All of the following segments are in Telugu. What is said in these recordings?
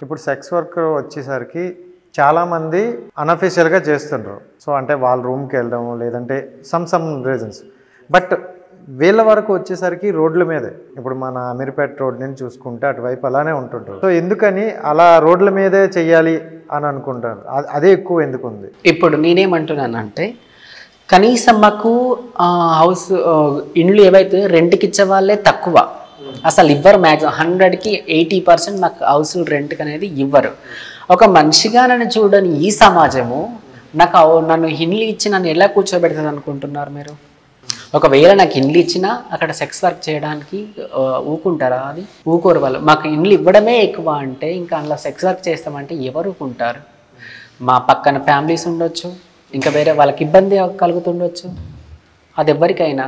ఇప్పుడు సెక్స్ వర్క్ వచ్చేసరికి చాలామంది అన్అఫీషియల్గా చేస్తుండ్రు సో అంటే వాళ్ళ రూమ్కి వెళ్ళడం లేదంటే సమ్ సమ్ రీజన్స్ బట్ వీళ్ళ వరకు వచ్చేసరికి రోడ్ల మీదే ఇప్పుడు మన అమీర్పేట రోడ్ నుంచి చూసుకుంటే అటువైపు అలానే ఉంటుంటారు సో ఎందుకని అలా రోడ్ల మీదే చెయ్యాలి అని అనుకుంటారు అ- అదే ఎక్కువ ఎందుకు ఉంది ఇప్పుడు నేనేమంటున్నానంటే కనీసం మాకు ఆ, హౌస్ ఆ, ఇండ్లు ఏవైతే రెంట్కి ఇచ్చే వాళ్ళే తక్కువ అసలు ఇవ్వరు మ్యాక్సిమం హండ్రెడ్కి ఎయిటీ పర్సెంట్ మాకు హౌస్ రెంట్కి అనేది ఇవ్వరు ఒక మనిషిగా నన్ను చూడని ఈ సమాజము నాకు అవ- నన్ను ఇండ్లు ఇచ్చి నన్ను ఎలా కూర్చోబెడుతుంది అనుకుంటున్నారు మీరు ఒకవేళ నాకు ఇండ్లు ఇచ్చినా అక్కడ సెక్స్ వర్క్ చేయడానికి ఆ, ఊకుంటారా అది ఊకోరు వాళ్ళు మాకు ఇండ్లు ఇవ్వడమే ఎక్కువ అంటే ఇంకా అందులో సెక్స్ వర్క్ చేస్తామంటే ఎవరు ఊకుంటారు మా పక్కన ఫ్యామిలీస్ ఉండొచ్చు ఇంకా వేరే వాళ్ళకి ఇబ్బంది కలుగుతుండొచ్చు అది ఎవరికైనా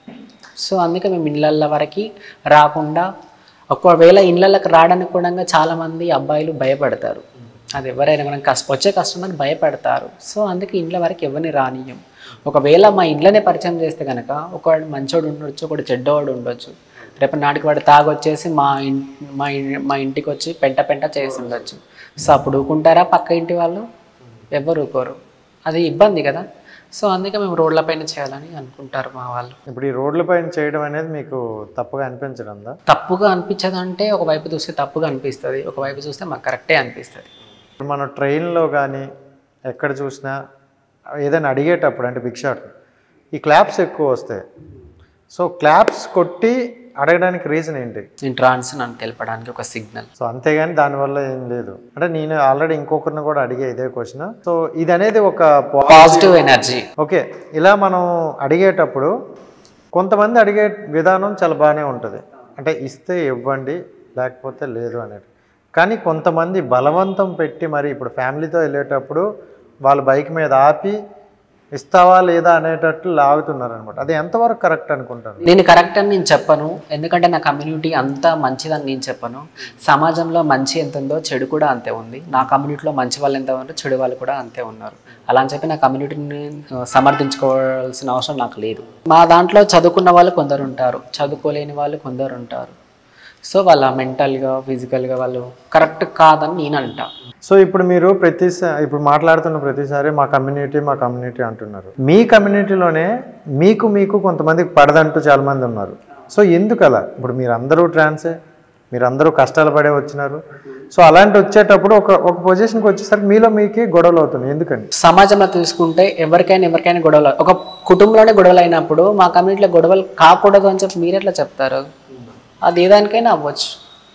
సో అందుకే మేము ఇళ్ళల్లో వరకు రాకుండా ఒకవేళ ఇళ్ళకి రావడానికి కూడా చాలామంది అబ్బాయిలు భయపడతారు అది ఎవరైనా మనం కష్ట వచ్చే కస్టమర్ భయపడతారు సో అందుకే ఇండ్ల వరకు ఎవరిని రానియం ఒకవేళ మా ఇంట్లోనే పరిచయం చేస్తే కనుక ఒకవాడు మంచోడు ఉండొచ్చు ఒకడు చెడ్డవాడు ఉండొచ్చు రేపు నాటికి వాడు తాగొచ్చేసి మా ఇన్ మా ఇన్- మా ఇంటికి వచ్చి పెంట పెంట చేసి ఉండొచ్చు సో అప్పుడు ఊకుంటారా పక్క ఇంటి వాళ్ళు ఎవరు ఊకోరు అది ఇబ్బంది కదా సో అందుకే మేము రోడ్లపైన చేయాలని అనుకుంటారు మా వాళ్ళు ఇప్పుడు ఈ రోడ్లపైన చేయడం అనేది మీకు తప్పుగా అనిపించడందా తప్పుగా అనిపించదు అంటే ఒకవైపు చూస్తే తప్పుగా అనిపిస్తుంది ఒకవైపు చూస్తే మాకు కరెక్టే అనిపిస్తుంది ఇప్పుడు మనం ట్రైన్లో కానీ ఎక్కడ చూసినా ఏదైనా అడిగేటప్పుడు అంటే బిగ్ షాట్ ఈ క్లాప్స్ ఎక్కువ వస్తాయి సో క్లాప్స్ కొట్టి అడగడానికి రీజన్ ఏంటి నేను ట్రాన్స్ నన్ను తెలపడానికి ఒక సిగ్నల్ సో అంతేగాని దానివల్ల ఏం లేదు అంటే నేను ఆల్రెడీ ఇంకొకరిని కూడా అడిగే ఇదే క్వశ్చన్ సో ఇది అనేది ఒక పా- పాజిటివ్ ఎనర్జీ ఓకే ఇలా మనం అడిగేటప్పుడు కొంతమంది అడిగే విధానం చాలా బాగానే ఉంటుంది అంటే ఇస్తే ఇవ్వండి లేకపోతే లేదు అనేది కానీ కొంతమంది బలవంతం పెట్టి మరి ఇప్పుడు ఫ్యామిలీతో వెళ్ళేటప్పుడు వాళ్ళ బైక్ మీద ఆపి ఇస్తావా లేదా అనేటట్లు లాగుతున్నారు అనమాట అది ఎంతవరకు కరెక్ట్ అనుకుంటారు నేను కరెక్ట్ అని నేను చెప్పను ఎందుకంటే నా కమ్యూనిటీ అంతా మంచిదని నేను చెప్పను సమాజంలో మంచి ఎంత ఉందో చెడు కూడా అంతే ఉంది నా కమ్యూనిటీలో మంచి వాళ్ళు ఎంత ఉన్నారో చెడు వాళ్ళు కూడా అంతే ఉన్నారు అలా అని చెప్పి నా కమ్యూనిటీని ఆ, సమర్థించుకోవాల్సిన అవసరం నాకు లేదు మా దాంట్లో చదువుకున్న వాళ్ళు కొందరు ఉంటారు చదువుకోలేని వాళ్ళు కొందరు ఉంటారు సో వాళ్ళ మెంటల్గా ఫిజికల్గా వాళ్ళు కరెక్ట్ కాదని నేను అంటా సో ఇప్పుడు మీరు ప్రతిసారి ఇప్పుడు మాట్లాడుతున్న ప్రతిసారి మా కమ్యూనిటీ మా కమ్యూనిటీ అంటున్నారు మీ కమ్యూనిటీలోనే మీకు మీకు కొంతమందికి పడదంటూ చాలా మంది ఉన్నారు సో ఎందుకు అలా ఇప్పుడు మీరు అందరూ ట్రాన్సే మీరు అందరూ కష్టాలు పడే వచ్చినారు సో అలాంటి వచ్చేటప్పుడు ఒక ఒక పొజిషన్కి వచ్చేసరికి మీలో మీకే గొడవలు అవుతున్నాయి ఎందుకని సమాజంలో తీసుకుంటే ఎవరికైనా ఎవరికైనా గొడవలు ఒక కుటుంబంలోనే గొడవలు అయినప్పుడు మా కమ్యూనిటీలో గొడవలు కాకూడదు అని చెప్పి మీరు ఎట్లా చెప్తారు అది ఏ దానికైనా అవ్వచ్చు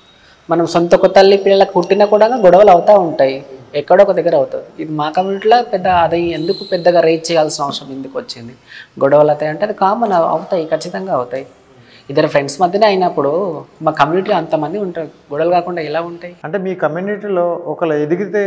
మనం సొంత ఒక తల్లి పిల్లలకు పుట్టినా కూడా గొడవలు అవుతూ ఉంటాయి ఎక్కడో ఒక దగ్గర అవుతుంది ఇది మా కమ్యూనిటీలో పెద్ద అది ఎందుకు పెద్దగా రేట్ చేయాల్సిన అవసరం ఎందుకు వచ్చింది గొడవలు అవుతాయి అంటే అది కామన్ అవుతాయి ఖచ్చితంగా అవుతాయి ఇద్దరు ఫ్రెండ్స్ మధ్యనే అయినప్పుడు మా కమ్యూనిటీలో అంతమంది ఉంటారు గొడవలు కాకుండా ఎలా ఉంటాయి అంటే మీ కమ్యూనిటీలో ఒకళ్ళు ఎదిగితే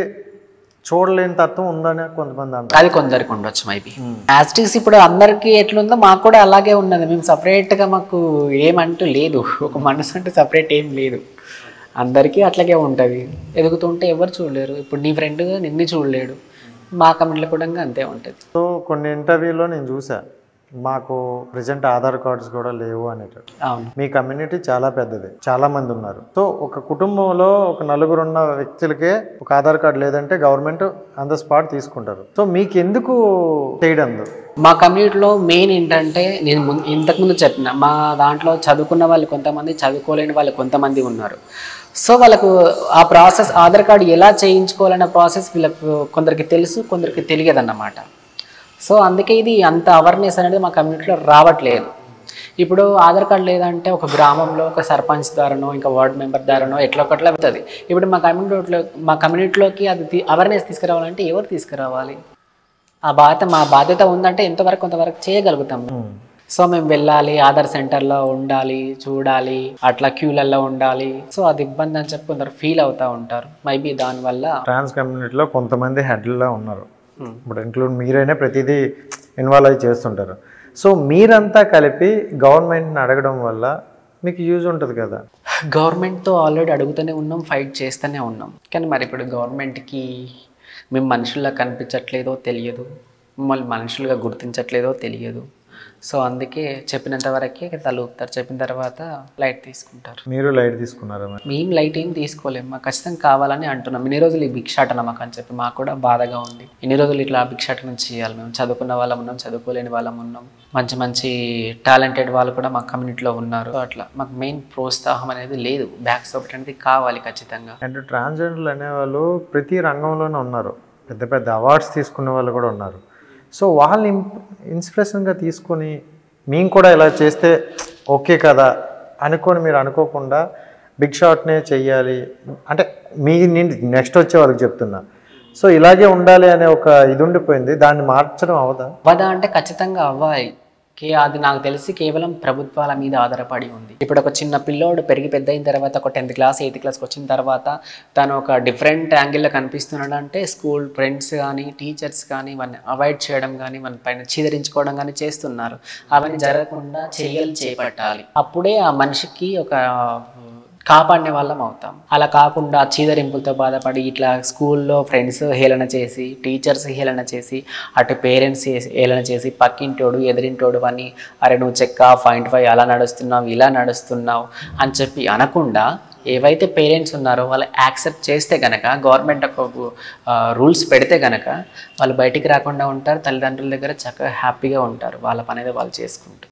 చూడలేని తత్వం ఉందని కొంతమంది అంటారు అది కొందరికి ఉండొచ్చు మైబీ యాస్టిక్స్ ఇప్పుడు అందరికీ ఎట్లుందో మాకు కూడా అలాగే ఉన్నది మేము సపరేట్గా మాకు ఏమంటూ లేదు ఒక మనసు అంటే సపరేట్ ఏం లేదు అందరికీ అట్లాగే ఉంటుంది ఎదుగుతుంటే ఎవరు చూడలేరు ఇప్పుడు నీ ఫ్రెండ్ నిన్ను చూడలేడు మా కమెంట్లో కూడా అంతే ఉంటుంది సో కొన్ని ఇంటర్వ్యూలో నేను చూసా మాకు ప్రజెంట్ ఆధార్ కార్డ్స్ కూడా లేవు అనేటట్టు అవును మీ కమ్యూనిటీ చాలా పెద్దది చాలా మంది ఉన్నారు సో ఒక కుటుంబంలో ఒక నలుగురు ఉన్న వ్యక్తులకే ఒక ఆధార్ కార్డు లేదంటే గవర్నమెంట్ ఆన్ ద స్పాట్ తీసుకుంటారు సో మీకు ఎందుకు చేయడం మా కమ్యూనిటీలో మెయిన్ ఏంటంటే నేను ముందు ఇంతకుముందు చెప్పిన మా దాంట్లో చదువుకున్న వాళ్ళు కొంతమంది చదువుకోలేని వాళ్ళు కొంతమంది ఉన్నారు సో వాళ్ళకు ఆ ప్రాసెస్ ఆధార్ కార్డు ఎలా చేయించుకోవాలన్న ప్రాసెస్ వీళ్ళకు కొందరికి తెలుసు కొందరికి తెలియదన్నమాట సో అందుకే ఇది అంత అవేర్నెస్ అనేది మా కమ్యూనిటీలో రావట్లేదు ఇప్పుడు ఆధార్ కార్డు లేదంటే ఒక గ్రామంలో ఒక సర్పంచ్ ద్వారానో ఇంకా వార్డ్ మెంబర్ ద్వారానో ఎట్లా ఒకట్లా అవుతుంది ఇప్పుడు మా కమ్యూనిటీలో మా కమ్యూనిటీలోకి అది అవేర్నెస్ తీసుకురావాలంటే ఎవరు తీసుకురావాలి ఆ బాధ్యత మా బాధ్యత ఉందంటే ఎంతవరకు కొంతవరకు చేయగలుగుతాం సో మేము వెళ్ళాలి ఆధార్ సెంటర్లో ఉండాలి చూడాలి అట్లా క్యూలలో ఉండాలి సో అది ఇబ్బంది అని చెప్పి కొందరు ఫీల్ అవుతూ ఉంటారు మేబీ దానివల్ల ట్రాన్స్ కమ్యూనిటీలో కొంతమంది హెడ్లలో ఉన్నారు ఇప్పుడు ఇంక్లూడ్ మీరైనా ప్రతిదీ ఇన్వాల్వ్ అయి చేస్తుంటారు సో మీరంతా కలిపి గవర్నమెంట్ని అడగడం వల్ల మీకు యూజ్ ఉంటుంది కదా గవర్నమెంట్తో ఆల్రెడీ అడుగుతూనే ఉన్నాం ఫైట్ చేస్తూనే ఉన్నాం కానీ మరి ఇప్పుడు గవర్నమెంట్కి మేము మనుషుల్లా కనిపించట్లేదో తెలియదు మమ్మల్ని మనుషులుగా గుర్తించట్లేదో తెలియదు సో అందుకే చెప్పినంత వరకే తలూపుతారు చెప్పిన తర్వాత లైట్ తీసుకుంటారు మీరు లైట్ తీసుకున్నారా మరి మేము లైట్ ఏం తీసుకోలేము మాకు ఖచ్చితంగా కావాలని అంటున్నాం ఇన్ని రోజులు ఈ భిక్షాటన మాకు అని చెప్పి మాకు కూడా బాధగా ఉంది ఇన్ని రోజులు ఇట్లా భిక్షాటనం చేయాలి మేము చదువుకున్న వాళ్ళం ఉన్నాం చదువుకోలేని వాళ్ళం ఉన్నాం మంచి మంచి టాలెంటెడ్ వాళ్ళు కూడా మా కమ్యూనిటీలో ఉన్నారు సో అట్లా మాకు మెయిన్ ప్రోత్సాహం అనేది లేదు బ్యాక్ సపోర్ట్ అనేది కావాలి ఖచ్చితంగా అండ్ ట్రాన్స్జెండర్లు అనేవాళ్ళు ప్రతి రంగంలోనే ఉన్నారు పెద్ద పెద్ద అవార్డ్స్ తీసుకునే వాళ్ళు కూడా ఉన్నారు సో వాళ్ళని ఇన్స్పిరేషన్గా తీసుకొని మేము కూడా ఇలా చేస్తే ఓకే కదా అనుకొని మీరు అనుకోకుండా బిగ్ షాట్నే చెయ్యాలి అంటే మీ నెక్స్ట్ వచ్చే వాళ్ళకి చెప్తున్నా సో ఇలాగే ఉండాలి అనే ఒక ఇది ఉండిపోయింది దాన్ని మార్చడం అవదా వద అంటే ఖచ్చితంగా అవ్వాలి కే అది నాకు తెలిసి కేవలం ప్రభుత్వాల మీద ఆధారపడి ఉంది ఇప్పుడు ఒక చిన్న పిల్లోడు పెరిగి పెద్ద అయిన తర్వాత ఒక టెన్త్ క్లాస్ ఎయిత్ క్లాస్కి వచ్చిన తర్వాత తను ఒక డిఫరెంట్ యాంగిల్లో కనిపిస్తున్నాడు అంటే స్కూల్ ఫ్రెండ్స్ కానీ టీచర్స్ కానీ వాడిని అవాయిడ్ చేయడం కానీ మన పైన చీదరించుకోవడం కానీ చేస్తున్నారు అవన్నీ జరగకుండా చర్యలు చేపట్టాలి అప్పుడే ఆ మనిషికి ఒక కాపాడిన వాళ్ళం అవుతాం అలా కాకుండా చీదరింపులతో బాధపడి ఇట్లా స్కూల్లో ఫ్రెండ్స్ హేళన చేసి టీచర్స్ హేళన చేసి అటు పేరెంట్స్ హేళన చేసి పక్కింటోడు ఎదిరింటోడు అని అరే నువ్వు చెక్క పాయింట్ ఫైవ్ అలా నడుస్తున్నావు ఇలా నడుస్తున్నావు అని చెప్పి అనకుండా ఏవైతే పేరెంట్స్ ఉన్నారో వాళ్ళు యాక్సెప్ట్ చేస్తే గనక గవర్నమెంట్ ఒక రూల్స్ పెడితే గనక వాళ్ళు బయటికి రాకుండా ఉంటారు తల్లిదండ్రుల దగ్గర చక్కగా హ్యాపీగా ఉంటారు వాళ్ళ పని అనేది వాళ్ళు చేసుకుంటారు